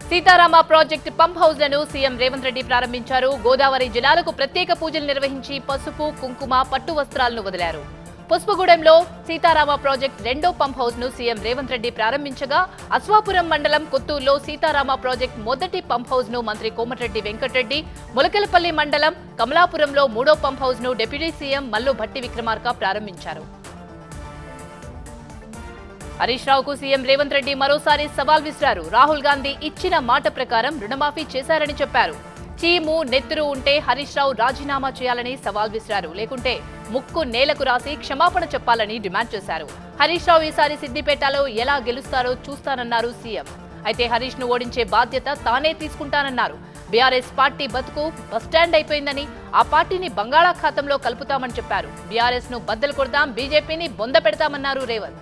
Sitarama project pump హౌస్లను CM Revanth Reddy ప్రారంభించారు గోదావరి జలాలకు ప్రత్యేక పూజలు నిర్వహించి పసుపు కుంకుమ పట్టు వస్త్రాలను వదిలారు పుష్పగూడెంలో సీతారామ ప్రాజెక్ట్ రెండో పంప్ హౌస్ ను సీఎం రేవంత్ రెడ్డి ప్రారంభించగా అశ్వాపురం మండలం కొత్తూరులో సీతారామ ప్రాజెక్ట్ మొదటి పంప్ హౌస్ ను మంత్రి కోమటిరెడ్డి వెంకటరెడ్డి ములకలపల్లి మండలం కమలాపురంలో మూడో పంప్ హౌస్ ను డిప్యూటీ సీఎం మల్లు భట్టి విక్రమార్క ప్రారంభించారు హరీష్ రావుకు సీఎం రేవంత్ రెడ్డి మరోసారి సవాల్ విసిరారు రాహుల్ గాంధీ ఇచ్చిన మాట ప్రకారం రుణమాఫీ చేశారని చెప్పారు చీము నెత్తురు ఉంటే హరీష్ రావు రాజీనామా చేయాలని సవాల్ విసిరారు లేకుంటే ముక్కు నేలకు రాసి క్షమాపణ చెప్పాలని డిమాండ్ చేశారు హరీష్ రావు ఈసారి సిద్దిపేటలో ఎలా గెలుస్తారో చూస్తానన్నారు సీఎం అయితే హరీష్ ను ఓడించే బాధ్యత తానే తీసుకుంటానన్నారు బీఆర్ఎస్ పార్టీ బతుకు బస్టాండ్ అయిపోయిందని ఆ పార్టీని బంగాళాఖాతంలో కలుపుతామని చెప్పారు బీఆర్ఎస్ ను బద్దలు కొడతాం బీజేపీని బొంద పెడతామన్నారు రేవంత్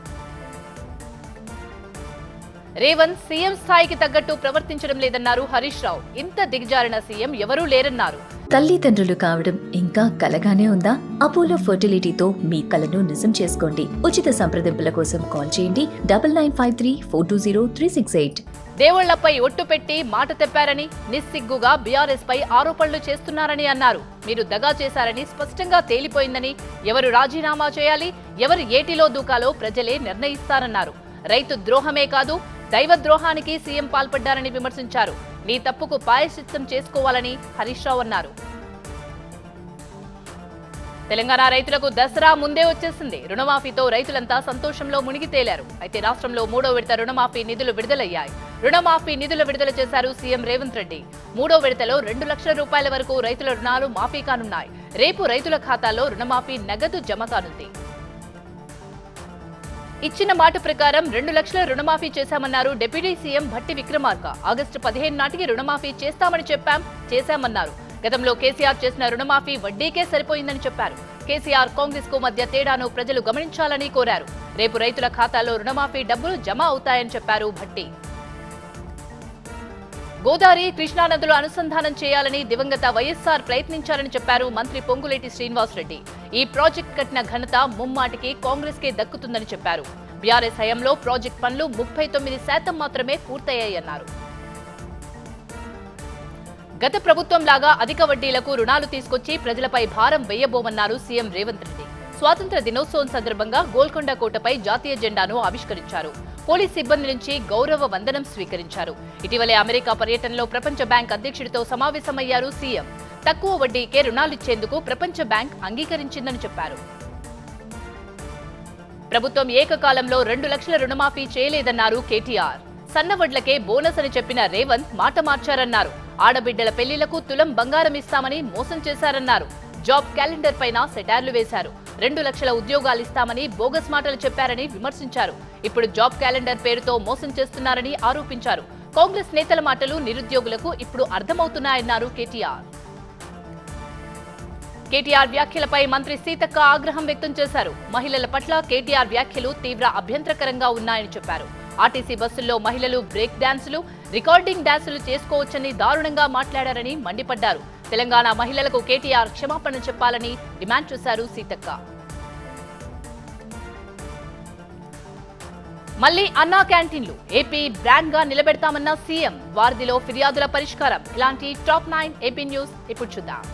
రేవంత్ సీఎం స్థాయికి తగ్గట్టు ప్రవర్తించడం లేదన్నారు హరీష్ రావు ఇంత దిగజారిన సీఎం ఎవరూ లేరన్నారు తల్లిదండ్రులు కావడం ఇంకా కలగానే ఉందా అపోలో ఫర్టిలిటీతో మీ కలను నిజం చేసుకోండి ఉచిత సంప్రదింపుల కోసం కాల్ చేయండి double nine five three four two zero three six eight దేవుళ్లపై ఒట్టు పెట్టి మాట తెప్పారని నిస్సిగ్గుగా బీఆర్ఎస్ పై ఆరోపణలు చేస్తున్నారని అన్నారు మీరు దగా చేశారని స్పష్టంగా తేలిపోయిందని ఎవరు రాజీనామా చేయాలి ఎవరు ఏటిలో దూకాలో ప్రజలే నిర్ణయిస్తారన్నారు రైతు ద్రోహమే కాదు దైవ ద్రోహానికి సీఎం పాల్పడ్డారని విమర్శించారు నీ తప్పుకు పాయశ్చిత్తం చేసుకోవాలని హరీష్ రావు అన్నారు తెలంగాణ రైతులకు దసరా ముందే వచ్చేసింది రుణమాఫీతో రైతులంతా సంతోషంలో మునిగి తేలారు అయితే రాష్ట్రంలో మూడో విడత రుణమాఫీ నిధులు విడుదలయ్యాయి రుణమాఫీ నిధులు విడుదల చేశారు సీఎం రేవంత్ రెడ్డి మూడో విడతలో రెండు లక్షల రూపాయల వరకు రైతుల రుణాలు మాఫీ కానున్నాయి రేపు రైతుల ఖాతాల్లో రుణమాఫీ నగదు జమ కానుంది ఇచ్చిన మాట ప్రకారం రెండు లక్షల రుణమాఫీ చేశామన్నారు deputy CM Bhatti Vikramarka August పదిహేను నాటికి రుణమాఫీ చేస్తామని చెప్పాం చేశామన్నారు గతంలో కేసీఆర్ చేసిన రుణమాఫీ వడ్డీకే సరిపోయిందని చెప్పారు కేసీఆర్ కాంగ్రెస్ కు మధ్య తేడాను ప్రజలు గమనించాలని కోరారు రేపు రైతుల ఖాతాలో రుణమాఫీ డబ్బులు జమ అవుతాయని చెప్పారు భట్టి గోదావరి కృష్ణానదులు అనుసంధానం చేయాలని దివంగత వైఎస్ఆర్ ప్రయత్నించారని చెప్పారు మంత్రి పొంగులేటి శ్రీనివాసరెడ్డి ఈ ప్రాజెక్ట్ కట్టిన ఘనత ముమ్మాటికి కాంగ్రెస్ కే దక్కుతుందని చెప్పారు బీఆర్ఎస్ హయాంలో ప్రాజెక్ట్ పనులు ముప్పై తొమ్మిది శాతం మాత్రమే పూర్తయ్యాయన్నారు గత ప్రభుత్వం లాగా అధిక వడ్డీలకు రుణాలు తీసుకొచ్చి ప్రజలపై భారం వేయబోమన్నారు సీఎం రేవంత్ రెడ్డి స్వాతంత్ర దినోత్సవం సందర్భంగా గోల్కొండ కోటపై జాతీయ జెండాను ఆవిష్కరించారు పోలీస్ సిబ్బంది నుంచి గౌరవ వందనం స్వీకరించారు ఇటీవలే అమెరికా పర్యటనలో ప్రపంచ బ్యాంక్ అధ్యక్షుడితో సమావేశమయ్యారు సీఎం తక్కువ వడ్డీకే రుణాలిచ్చేందుకు ప్రపంచ బ్యాంక్ అంగీకరించిందని చెప్పారు ప్రభుత్వం ఏకకాలంలో రెండు లక్షల రుణమాఫీ చేయలేదన్నారు కేటీఆర్ సన్నవడ్లకే బోనస్ అని చెప్పిన రేవంత్ మాట మార్చారన్నారు ఆడబిడ్డల పెళ్లిలకు తులం బంగారం ఇస్తామని మోసం చేశారన్నారు జాబ్ క్యాలెండర్ పైన సెటార్లు వేశారు రెండు లక్షల ఉద్యోగాలు ఇస్తామని బోగస్ మాటలు చెప్పారని విమర్శించారు ఇప్పుడు జాబ్ క్యాలెండర్ పేరుతో మోసం చేస్తున్నారని ఆరోపించారు కాంగ్రెస్ నేతల మాటలు నిరుద్యోగులకు ఇప్పుడు అర్థమవుతున్నాయన్నారు కేటీఆర్ కేటీఆర్ వ్యాఖ్యలపై మంత్రి సీతక్క ఆగ్రహం వ్యక్తం చేశారు మహిళల పట్ల కేటీఆర్ వ్యాఖ్యలు తీవ్ర అభ్యంతరకరంగా ఉన్నాయని చెప్పారు ఆర్టీసీ బస్సుల్లో మహిళలు బ్రేక్ డాన్సులు రికార్డింగ్ డాన్సులు చేసుకోవచ్చని దారుణంగా మాట్లాడారని మండిపడ్డారు తెలంగాణ మహిళలకు కేటీఆర్ క్షమాపణ చెప్పాలని డిమాండ్ చేశారు సీతక్క మళ్లీ అన్నా క్యాంటీన్లు ఏపీ బ్రాండ్ గా నిలబెడతామన్న సీఎం వారధిలో ఫిర్యాదుల పరిష్కారం ఇలాంటి టాప్ నైన్ ఏపీ న్యూస్ ఇప్పుడు చూద్దాం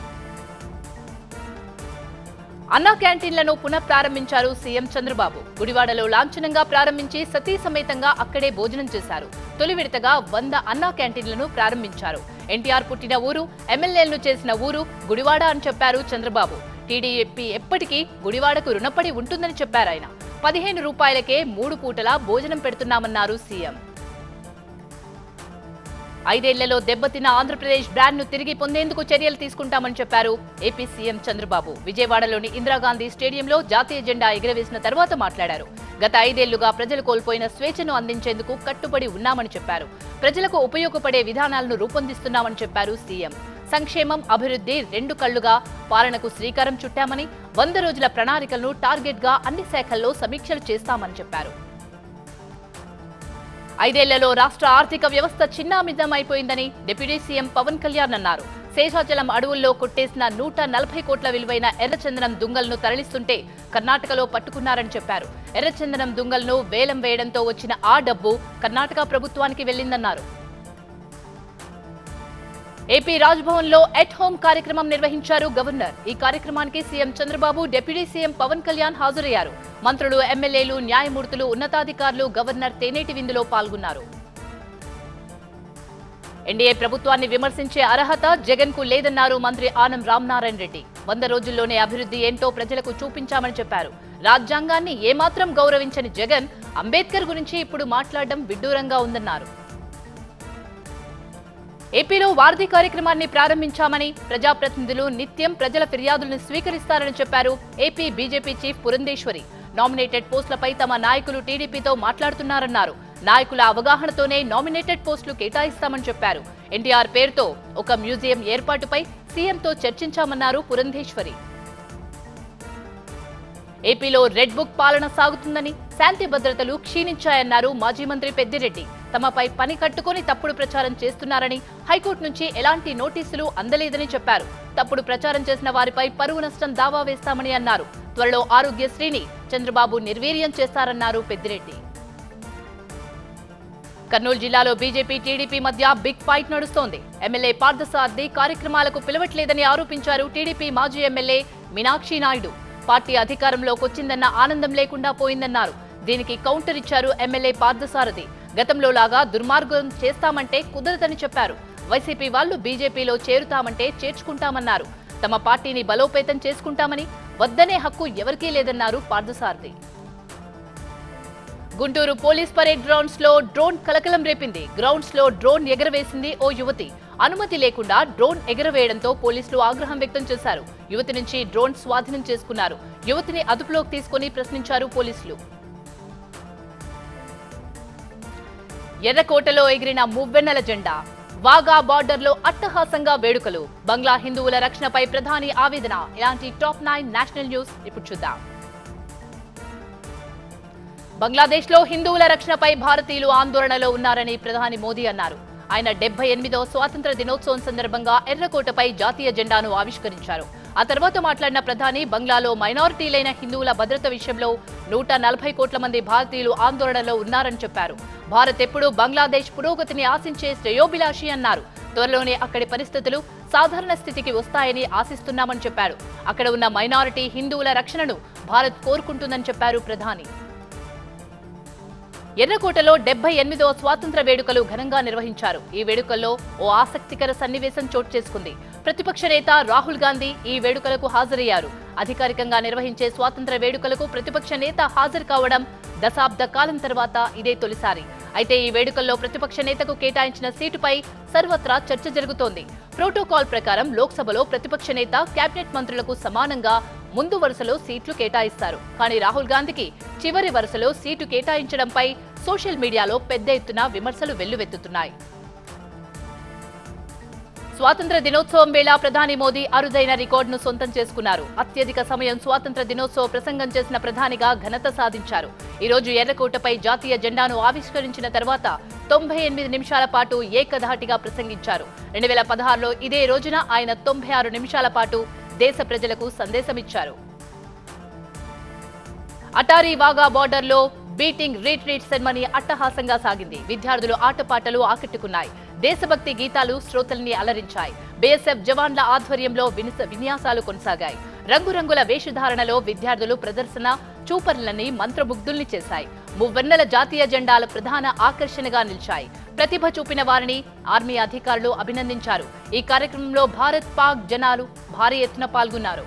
అన్నా క్యాంటీన్లను పునః ప్రారంభించారు సీఎం చంద్రబాబు గుడివాడలో లాంఛనంగా ప్రారంభించి సతీ సమేతంగా అక్కడే భోజనం చేశారు తొలి విడతగా వంద అన్నా క్యాంటీన్లను ప్రారంభించారు ఎన్టీఆర్ పుట్టిన ఊరు ఎమ్మెల్యేలను చేసిన ఊరు గుడివాడ అని చెప్పారు చంద్రబాబు టీడీపీ ఎప్పటికీ గుడివాడకు రుణపడి ఉంటుందని చెప్పారు ఆయన పదిహేను రూపాయలకే మూడు పూటలా భోజనం పెడుతున్నామన్నారు సీఎం ఐదేళ్లలో దెబ్బతిన్న ఆంధ్రప్రదేశ్ బ్రాండ్ ను తిరిగి పొందేందుకు చర్యలు తీసుకుంటామని చెప్పారు ఏపీ సీఎం చంద్రబాబు విజయవాడలోని ఇందిరాగాంధీ స్టేడియంలో జాతీయ జెండా ఎగురవేసిన తర్వాత మాట్లాడారు గత ఐదేళ్లుగా ప్రజలు కోల్పోయిన స్వేచ్ఛను అందించేందుకు కట్టుబడి ఉన్నామని చెప్పారు ప్రజలకు ఉపయోగపడే విధానాలను రూపొందిస్తున్నామని చెప్పారు సీఎం సంక్షేమం అభివృద్ధి రెండు కళ్లుగా పాలనకు శ్రీకారం చుట్టామని వంద రోజుల ప్రణాళికలను టార్గెట్ గా అన్ని శాఖల్లో సమీక్షలు చేస్తామని చెప్పారు ఐదేళ్లలో రాష్ట్ర ఆర్థిక వ్యవస్థ చిన్నామిద్దం అయిపోయిందని డిప్యూటీ సీఎం పవన్ కళ్యాణ్ అన్నారు శేషాచలం అడవుల్లో కొట్టేసిన నూట నలభై కోట్ల విలువైన ఎర్రచందనం దుంగలను తరలిస్తుంటే కర్ణాటకలో పట్టుకున్నారని చెప్పారు ఎర్రచందనం దుంగలను వేలం వేయడంతో వచ్చిన ఆ డబ్బు కర్ణాటక ప్రభుత్వానికి వెళ్లిందన్నారు ఏపీ రాజ్భవన్ లో ఎట్ హోమ్ కార్యక్రమం నిర్వహించారు గవర్నర్ ఈ కార్యక్రమానికి CM Chandrababu deputy CM Pawan Kalyan హాజరయ్యారు మంత్రులు ఎమ్మెల్యేలు న్యాయమూర్తులు ఉన్నతాధికారులు గవర్నర్ తేనేటి విందులో పాల్గొన్నారు ఎన్డీఏ ప్రభుత్వాన్ని విమర్శించే అర్హత జగన్ కు లేదన్నారు మంత్రి ఆనం రామనారాయణ రెడ్డి వంద రోజుల్లోనే అభివృద్ధి ఏంటో ప్రజలకు చూపించామని చెప్పారు రాజ్యాంగాన్ని ఏమాత్రం గౌరవించని జగన్ అంబేద్కర్ గురించి ఇప్పుడు మాట్లాడడం విడ్డూరంగా ఉందన్నారు ఏపీలో వారధి కార్యక్రమాన్ని ప్రారంభించామని ప్రజాప్రతినిధులు నిత్యం ప్రజల ఫిర్యాదులను స్వీకరిస్తారని చెప్పారు AP BJP chief Purandeswari nominated పోస్టులపై తమ నాయకులు టీడీపీతో మాట్లాడుతున్నారన్నారు నాయకుల అవగాహనతోనే నామినేటెడ్ పోస్టులు కేటాయిస్తామని చెప్పారు ఎన్టీఆర్ పేరుతో ఒక మ్యూజియం ఏర్పాటుపై సీఎంతో చర్చించామన్నారు పురంధేశ్వరి ఏపీలో రెడ్ బుక్ పాలన సాగుతుందని శాంతి భద్రతలు క్షీణించాయన్నారు మాజీ మంత్రి పెద్దిరెడ్డి తమపై పని కట్టుకొని తప్పుడు ప్రచారం చేస్తున్నారని హైకోర్టు నుంచి ఎలాంటి నోటీసులు అందలేదని చెప్పారు తప్పుడు ప్రచారం చేసిన వారిపై పరువు నష్టం దావా వేస్తామని అన్నారు త్వరలో ఆరోగ్యశ్రీని చంద్రబాబు నిర్వీర్యం చేస్తారన్నారు పెద్దిరెడ్డి కర్నూలు జిల్లాలో బీజేపీ టీడీపీ మధ్య బిగ్ ఫైట్ నడుస్తోంది ఎమ్మెల్యే పార్థసారథి కార్యక్రమాలకు పిలవట్లేదని ఆరోపించారు టీడీపీ మాజీ ఎమ్మెల్యే మీనాక్షి నాయుడు పార్టీ అధికారంలోకి వచ్చిందన్న ఆనందం లేకుండా పోయిందన్నారు దీనికి కౌంటర్ ఇచ్చారు ఎమ్మెల్యే పార్థసారథి గతంలో లాగా దుర్మార్గం చేస్తామంటే కుదరదని చెప్పారు వైసీపీ వాళ్ళు బీజేపీలో చేరుతామంటే చేర్చుకుంటామన్నారు తమ పార్టీని బలోపేతం చేసుకుంటామని వద్దనే హక్కు ఎవరికీ లేదన్నారు Parthasarathy Guntur police parade grounds లో డ్రోన్ కలకలం రేపింది గ్రౌండ్స్ లో డ్రోన్ ఎగరవేసింది ఓ యువతి అనుమతి లేకుండా డ్రోన్ ఎగరవేయడంతో పోలీసులు ఆగ్రహం వ్యక్తం చేశారు యువతి నుంచి డ్రోన్ స్వాధీనం చేసుకున్నారు యువతిని అదుపులోకి తీసుకుని ప్రశ్నించారు పోలీసులు ఎర్రకోటలో ఎగిరిన మువ్వెన్నెల జెండా వాగా బార్డర్లో అట్టహాసంగా వేడుకలు బంగ్లా హిందువుల రక్షణపై ప్రధాని ఆవేదన ఇలాంటి టాప్ నైన్ నేషనల్ న్యూస్ ఇప్పుడు చూద్దాం బంగ్లాదేశ్లో హిందువుల రక్షణపై భారతీయులు ఆందోళనలో ఉన్నారని ప్రధాని మోదీ అన్నారు ఆయన డెబ్బై ఎనిమిదవ స్వాతంత్ర దినోత్సవం సందర్భంగా ఎర్రకోటపై జాతీయ జెండాను ఆవిష్కరించారు ఆ తర్వాత మాట్లాడిన ప్రధాని బంగ్లాలో మైనారిటీలైన హిందువుల భద్రత విషయంలో నూట నలభై కోట్ల మంది భారతీయులు ఆందోళనలో ఉన్నారని చెప్పారు భారత్ ఎప్పుడూ బంగ్లాదేశ్ పురోగతిని ఆశించే శ్రేయోభిలాషి అన్నారు త్వరలోనే అక్కడి పరిస్థితులు సాధారణ స్థితికి వస్తాయని ఆశిస్తున్నామని చెప్పారు అక్కడ ఉన్న మైనారిటీ హిందువుల రక్షణను భారత్ కోరుకుంటుందని చెప్పారు ప్రధాని ఎర్రకోటలో డెబ్బై ఎనిమిదవ స్వాతంత్ర వేడుకలు ఘనంగా నిర్వహించారు ఈ వేడుకల్లో ఓ ఆసక్తికర సన్నివేశం చోటు చేసుకుంది ప్రతిపక్ష నేత రాహుల్ గాంధీ ఈ వేడుకలకు హాజరయ్యారు అధికారికంగా నిర్వహించే స్వాతంత్ర వేడుకలకు ప్రతిపక్ష నేత హాజరు కావడం దశాబ్ద కాలం తర్వాత ఇదే తొలిసారి అయితే ఈ వేడుకల్లో ప్రతిపక్ష నేతకు కేటాయించిన సీటుపై సర్వత్రా చర్చ జరుగుతోంది ప్రోటోకాల్ ప్రకారం లోక్సభలో ప్రతిపక్ష నేత కేబినెట్ మంత్రులకు సమానంగా ముందు వరుసలో సీట్లు కేటాయిస్తారు కానీ రాహుల్ గాంధీకి చివరి వరుసలో సీటు కేటాయించడంపై సోషల్ మీడియాలో పెద్ద ఎత్తున విమర్శలు వెల్లువెత్తుతున్నాయి స్వాతంత్ర దినోత్సవం వేళ ప్రధాని మోదీ అరుదైన రికార్డును సొంతం చేసుకున్నారు అత్యధిక సమయం స్వాతంత్ర దినోత్సవ ప్రసంగం చేసిన ప్రధానిగా ఘనత సాధించారు ఈ రోజు ఎర్రకోటపై జాతీయ జెండాను ఆవిష్కరించిన తర్వాత తొంభై ఎనిమిది నిమిషాల పాటు ఏకధాటిగా ప్రసంగించారు రెండు వేల పదహారులో ఇదే రోజున ఆయన తొంభై ఆరు నిమిషాల పాటు దేశ ప్రజలకు సందేశమిచ్చారు అటారీ వాగా బార్డర్లో బీటింగ్ రీట్రీట్ సెరమనీ అట్టహాసంగా సాగింది విద్యార్థులు ఆటపాటలు ఆకట్టుకున్నాయి దేశభక్తి గీతాలు శ్రోతల్ని అలరించాయి బీఎస్ఎఫ్ జవాన్ల ఆధ్వర్యంలో వినిస- విన్యాసాలు కొనసాగాయి రంగురంగుల వేషధారణలో విద్యార్థులు ప్రదర్శన చూపర్లని మంత్రముగ్ధుల్ని చేశాయి మువ్వెన్నెల జాతీయ జెండాల ప్రధాన ఆకర్షణగా నిలిచాయి ప్రతిభ చూపిన వారిని ఆర్మీ అధికారులు అభినందించారు ఈ కార్యక్రమంలో భారత్ పాక్ జనాలు భారీ ఎత్తున పాల్గొన్నారు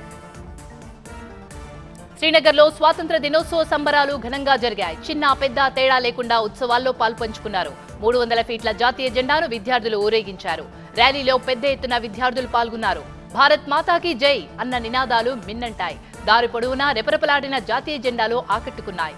శ్రీనగర్లో స్వాతంత్ర దినోత్సవ సంబరాలు ఘనంగా జరిగాయి చిన్న పెద్ద తేడా లేకుండా ఉత్సవాల్లో పాల్పంచుకున్నారు మూడు వందల ఫీట్ల జాతీయ జెండాను విద్యార్థులు ఊరేగించారు ర్యాలీలో పెద్ద ఎత్తున విద్యార్థులు పాల్గొన్నారు భారత్ మాతాకి జై అన్న నినాదాలు మిన్నంటాయి దారి పొడవునా రెపరెపలాడిన జాతీయ జెండాలు ఆకట్టుకున్నాయి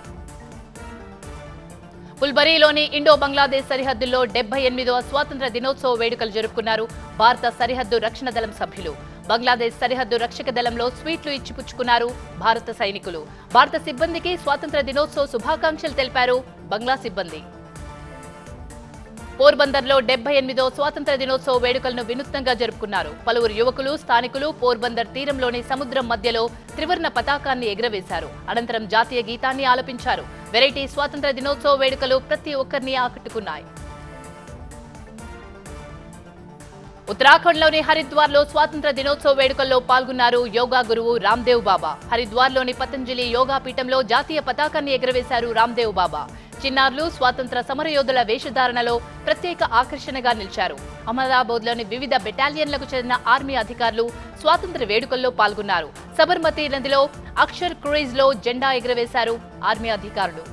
ఫుల్బరీలోని ఇండో బంగ్లాదేశ్ సరిహద్దుల్లో డెబ్బై ఎనిమిదవ స్వాతంత్ర దినోత్సవ వేడుకలు జరుపుకున్నారు భారత సరిహద్దు రక్షణ దళం సభ్యులు బంగ్లాదేశ్ సరిహద్దు రక్షక దళంలో స్వీట్లు ఇచ్చిపుచ్చుకున్నారు భారత సైనికులు భారత సిబ్బందికి స్వాతంత్ర దినోత్సవ శుభాకాంక్షలు తెలిపారు బంగ్లా సిబ్బంది పోర్బందర్లో డెబ్బై ఎనిమిదో స్వాతంత్ర దినోత్సవ వేడుకలను వినూత్నంగా జరుపుకున్నారు పలువురు యువకులు స్థానికులు పోర్బందర్ తీరంలోని సముద్రం మధ్యలో త్రివర్ణ పతాకాన్ని ఎగురవేశారు అనంతరం జాతీయ గీతాన్ని ఆలపించారు వెరైటీ స్వాతంత్ర దినోత్సవ వేడుకలు ప్రతి ఒక్కరిని ఆకట్టుకున్నాయి ఉత్తరాఖండ్లోని హరిద్వార్లో స్వాతంత్ర దినోత్సవ వేడుకల్లో పాల్గొన్నారు యోగా గురువు రామ్దేవ్ బాబా హరిద్వార్లోని పతంజలి యోగా పీఠంలో జాతీయ పతాకాన్ని ఎగురవేశారు రామ్దేవ్ బాబా చిన్నారులు స్వాతంత్ర సమరయోధుల వేషధారణలో ప్రత్యేక ఆకర్షణగా నిలిచారు అహ్మదాబాద్లోని వివిధ బెటాలియన్లకు చెందిన ఆర్మీ అధికారులు స్వాతంత్ర వేడుకల్లో పాల్గొన్నారు సబర్మతి నదిలో అక్షర్ క్రూయిజ్ లో జెండా ఎగురవేశారు ఆర్మీ అధికారులు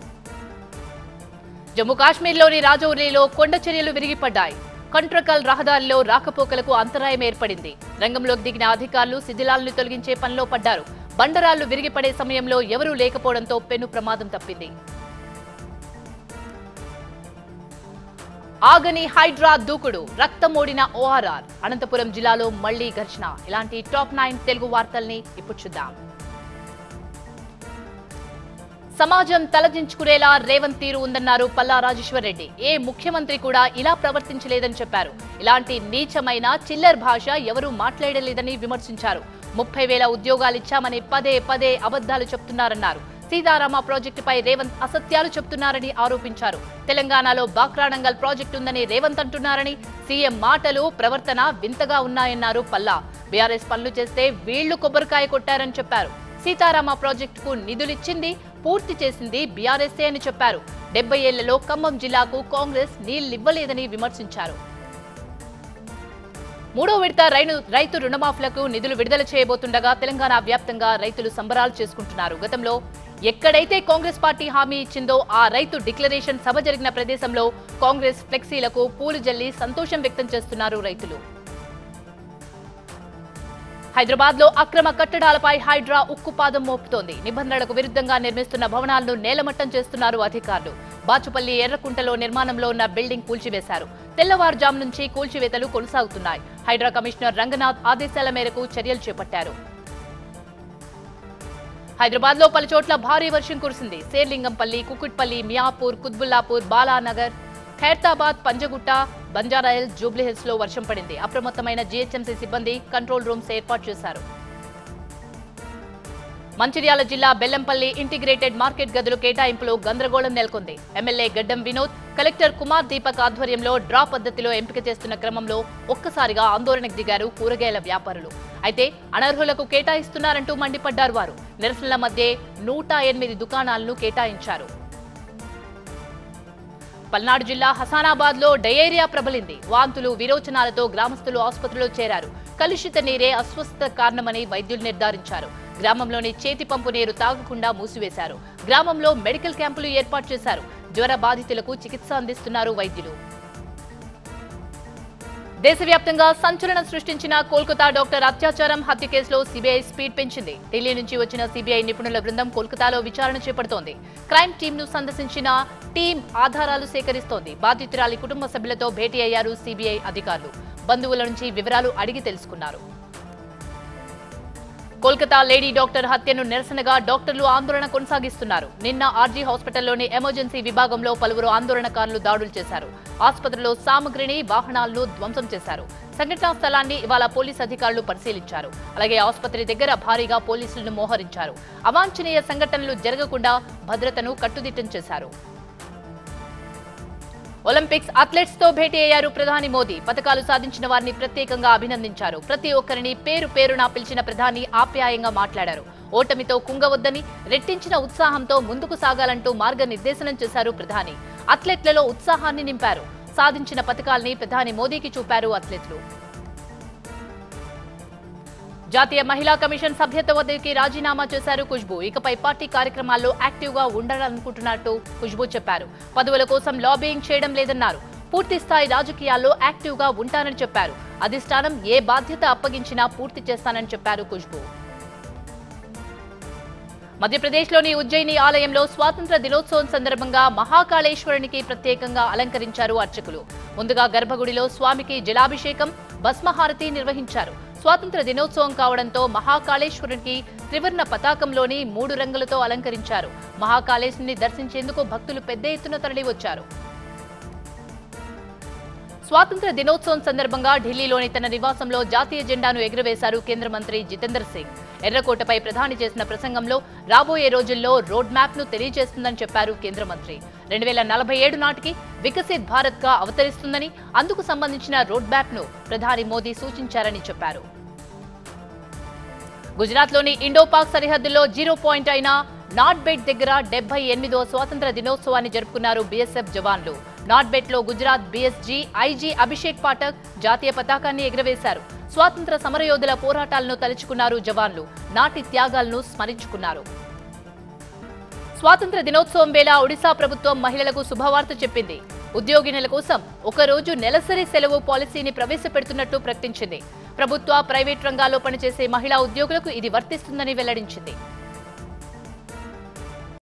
జమ్మూ కాశ్మీర్లోని రాజౌరిలో కొండ చర్యలు విరిగిపడ్డాయి కంట్రకల్ రహదారిలో రాకపోకలకు అంతరాయం ఏర్పడింది రంగంలోకి దిగిన అధికారులు శిథిలాలను తొలగించే పనిలో పడ్డారు బండరాళ్లు విరిగిపడే సమయంలో ఎవరూ లేకపోవడంతో పెను ప్రమాదం తప్పింది ఆగని హైడ్రా దూకుడు రక్తమోడిన ఓఆర్ఆర్ అనంతపురం జిల్లాలో మళ్లీ ఘర్షణ ఇలాంటి టాప్ నైన్ తెలుగు వార్తల్ని ఇప్పుడు చూద్దాం సమాజం తలదించుకునేలా రేవంత్ తీరు ఉందన్నారు పల్లా రాజేశ్వర్ రెడ్డి ఏ ముఖ్యమంత్రి కూడా ఇలా ప్రవర్తించలేదని చెప్పారు ఇలాంటి నీచమైన చిల్లర్ భాష ఎవరూ మాట్లాడలేదని విమర్శించారు ముప్పై వేల ఉద్యోగాలిచ్చామని పదే పదే అబద్ధాలు చెప్తున్నారన్నారు సీతారామ ప్రాజెక్టుపై రేవంత్ అసత్యాలు చెప్తున్నారని ఆరోపించారు తెలంగాణలో బాక్రానంగల్ ప్రాజెక్టు ఉందని రేవంత్ అంటున్నారని సీఎం మాటలు ప్రవర్తన వింతగా ఉన్నాయన్నారు పల్లా బీఆర్ఎస్ పనులు చేస్తే వీళ్లు కొబ్బరికాయ కొట్టారని చెప్పారు సీతారామ ప్రాజెక్టుకు నిధులిచ్చింది పూర్తి చేసింది బీఆర్ఎస్ఏ అని చెప్పారు డెబ్బై ఏళ్లలో ఖమ్మం జిల్లాకు కాంగ్రెస్ నీళ్లివ్వలేదని విమర్శించారు మూడో విడత రైను రైతు రుణమాఫీలకు నిధులు విడుదల చేయబోతుండగా తెలంగాణ వ్యాప్తంగా రైతులు సంబరాలు చేసుకుంటున్నారు గతంలో ఎక్కడైతే కాంగ్రెస్ పార్టీ హామీ ఇచ్చిందో ఆ రైతు డిక్లరేషన్ సభ జరిగిన ప్రదేశంలో కాంగ్రెస్ ఫ్లెక్సీలకు పూలు జల్లి సంతోషం వ్యక్తం చేస్తున్నారు రైతులు హైదరాబాద్ లో అక్రమ కట్టడాలపై హైడ్రా ఉక్కుపాదం మోపుతోంది నిబంధనలకు విరుద్ధంగా నిర్మిస్తున్న భవనాలను నేలమట్టం చేస్తున్నారు అధికారులు బాచుపల్లి ఎర్రకుంటలో నిర్మాణంలో ఉన్న బిల్డింగ్ కూల్చివేశారు తెల్లవారుజాము నుంచి కూల్చివేతలు కొనసాగుతున్నాయి హైడ్రా కమిషనర్ రంగనాథ్ ఆదేశాల మేరకు చర్యలు చేపట్టారు హైదరాబాద్ లో పలు చోట్ల భారీ వర్షం కురిసింది శేర్లింగంపల్లి కుకుట్పల్లి మియాపూర్ కుత్బుల్లాపూర్ బాలానగర్ ఖైరతాబాద్ పంజగుట్ట బంజారాయిల్ జూబ్లీహిల్స్ లో వర్షం పడింది అప్రమత్తమైన జీహెచ్ఎంసీ సిబ్బంది కంట్రోల్ రూమ్స్ ఏర్పాటు చేశారు మంచిర్యాల జిల్లా బెల్లంపల్లి ఇంటిగ్రేటెడ్ మార్కెట్ గదులు కేటాయింపులో గందరగోళం నెలకొంది ఎమ్మెల్యే గడ్డం వినోద్ కలెక్టర్ కుమార్ దీపక్ ఆధ్వర్యంలో డ్రా పద్ధతిలో ఎంపిక చేస్తున్న క్రమంలో ఒక్కసారిగా ఆందోళనకు దిగారు కూరగాయల వ్యాపారులు అయితే అనర్హులకు కేటాయిస్తున్నారంటూ మండిపడ్డారు వారు నిరసనల మధ్య నూట ఎనిమిది దుకాణాలను కేటాయించారు పల్నాడు జిల్లా హసానాబాద్ లో డయేరియా ప్రబలింది వాంతులు విరోచనాలతో గ్రామస్తులు ఆసుపత్రిలో చేరారు కలుషిత నీరే అస్వస్థత కారణమని వైద్యులు నిర్ధారించారు గ్రామంలోని చేతి పంపు నీరు తాగకుండా మూసివేశారు గ్రామంలో మెడికల్ క్యాంపులు ఏర్పాటు చేశారు జ్వర బాధితులకు చికిత్స అందిస్తున్నారు వైద్యులు దేశవ్యాప్తంగా సంచలనం సృష్టించిన కోల్కతా డాక్టర్ అత్యాచారం హత్య కేసులో సిబిఐ స్పీడ్ పెంచింది ఢిల్లీ నుంచి వచ్చిన సిబిఐ నిపుణుల బృందం కోల్కతాలో విచారణ చేపడుతోంది క్రైమ్ టీమ్ ను సందర్శించిన టీం ఆధారాలు సేకరిస్తోంది బాధితురాలి కుటుంబ సభ్యులతో భేటీ అయ్యారు సిబిఐ అధికారులు బంధువుల నుంచి వివరాలు అడిగి తెలుసుకున్నారు కోల్కతా లేడీ డాక్టర్ హత్యను నిరసనగా డాక్టర్లు ఆందోళన కొనసాగిస్తున్నారు నిన్న ఆర్జీ హాస్పిటల్లోని ఎమర్జెన్సీ విభాగంలో పలువురు ఆందోళనకారులు దాడులు చేశారు ఆసుపత్రిలో సామగ్రిని వాహనాలను ధ్వంసం చేశారు సంఘటనా స్థలాన్ని ఇవాళ పోలీస్ అధికారులు పరిశీలించారు అలాగే ఆసుపత్రి దగ్గర భారీగా పోలీసులను మోహరించారు అవాంఛనీయ సంఘటనలు జరగకుండా భద్రతను కట్టుదిట్టం చేశారు ఒలింపిక్స్ అథ్లెట్స్ తో భేటీ అయ్యారు ప్రధాని మోదీ పథకాలు సాధించిన వారిని ప్రత్యేకంగా అభినందించారు ప్రతి ఒక్కరిని పేరు పేరున పిలిచిన ప్రధాని ఆప్యాయంగా మాట్లాడారు ఓటమితో కుంగవద్దని రెట్టించిన ఉత్సాహంతో ముందుకు సాగాలంటూ మార్గనిర్దేశనం చేశారు ప్రధాని అథ్లెట్లలో ఉత్సాహాన్ని నింపారు సాధించిన పథకాల్ని ప్రధాని మోదీకి చూపారు అథ్లెట్లు జాతీయ మహిళా కమిషన్ సభ్యత్వ పదవికి రాజీనామా చేశారు ఖుష్బు ఇకపై పార్టీ కార్యక్రమాల్లో యాక్టివ్ గా ఉండాలనుకుంటున్నట్టు ఖుష్బు చెప్పారు పదవుల కోసం లాబియింగ్ చేయడం లేదన్నారు పూర్తి స్థాయి రాజకీయాల్లో యాక్టివ్ గా ఉంటానని చెప్పారు అధిష్టానం ఏ బాధ్యత అప్పగించినా పూర్తి చేస్తానని చెప్పారు ఖుష్బు మధ్యప్రదేశ్లోని ఉజ్జయిని ఆలయంలో స్వాతంత్ర దినోత్సవం సందర్భంగా మహాకాళేశ్వరునికి ప్రత్యేకంగా అలంకరించారు అర్చకులు ముందుగా గర్భగుడిలో స్వామికి జలాభిషేకం భస్మహారతి నిర్వహించారు స్వాతంత్ర దినోత్సవం కావడంతో మహాకాళేశ్వరునికి త్రివర్ణ పతాకంలోని మూడు రంగులతో అలంకరించారు మహాకాళేశ్వరుని దర్శించేందుకు భక్తులు పెద్ద ఎత్తున తరలివచ్చారు స్వాతంత్ర దినోత్సవం సందర్భంగా ఢిల్లీలోని తన నివాసంలో జాతీయ జెండాను ఎగురవేశారు కేంద్ర మంత్రి జితేందర్ సింగ్ ఎర్రకోటపై ప్రధాని చేసిన ప్రసంగంలో రాబోయే రోజుల్లో రోడ్ మ్యాప్ ను తెలియజేస్తుందని చెప్పారు కేంద్ర మంత్రి రెండు వేల నలభై ఏడు నాటికి వికసిత్ భారత్ గా అవతరిస్తుందని అందుకు సంబంధించిన రోడ్ మ్యాప్ ను ప్రధాని మోదీ సూచించారని చెప్పారు గుజరాత్లోని ఇండో పాక్ సరిహద్దుల్లో జీరో పాయింట్ అయిన నాట్బెట్ దగ్గర డెబ్బై ఎనిమిదో స్వాతంత్ర దినోత్సవాన్ని జరుపుకున్నారు బీఎస్ఎఫ్ జవాన్లు నాట్బెట్ లో గుజరాత్ బీఎస్జీ ఐజీ అభిషేక్ పాఠక్ జాతీయ పతాకాన్ని ఎగురవేశారు స్వాతంత్ర సమరయోధుల పోరాటాలను తలుచుకున్నారు జవాన్లు నాటి త్యాగాలను స్మరించుకున్నారు స్వాతంత్ర దినోత్సవం వేళ ఒడిశా ప్రభుత్వం మహిళలకు శుభవార్త చెప్పింది ఉద్యోగినుల కోసం ఒక రోజు నెలసరి సెలవు పాలసీని ప్రవేశపెడుతున్నట్టు ప్రకటించింది ప్రభుత్వ ప్రైవేట్ రంగాల్లో పనిచేసే మహిళా ఉద్యోగులకు ఇది వర్తిస్తుందని వెల్లడించింది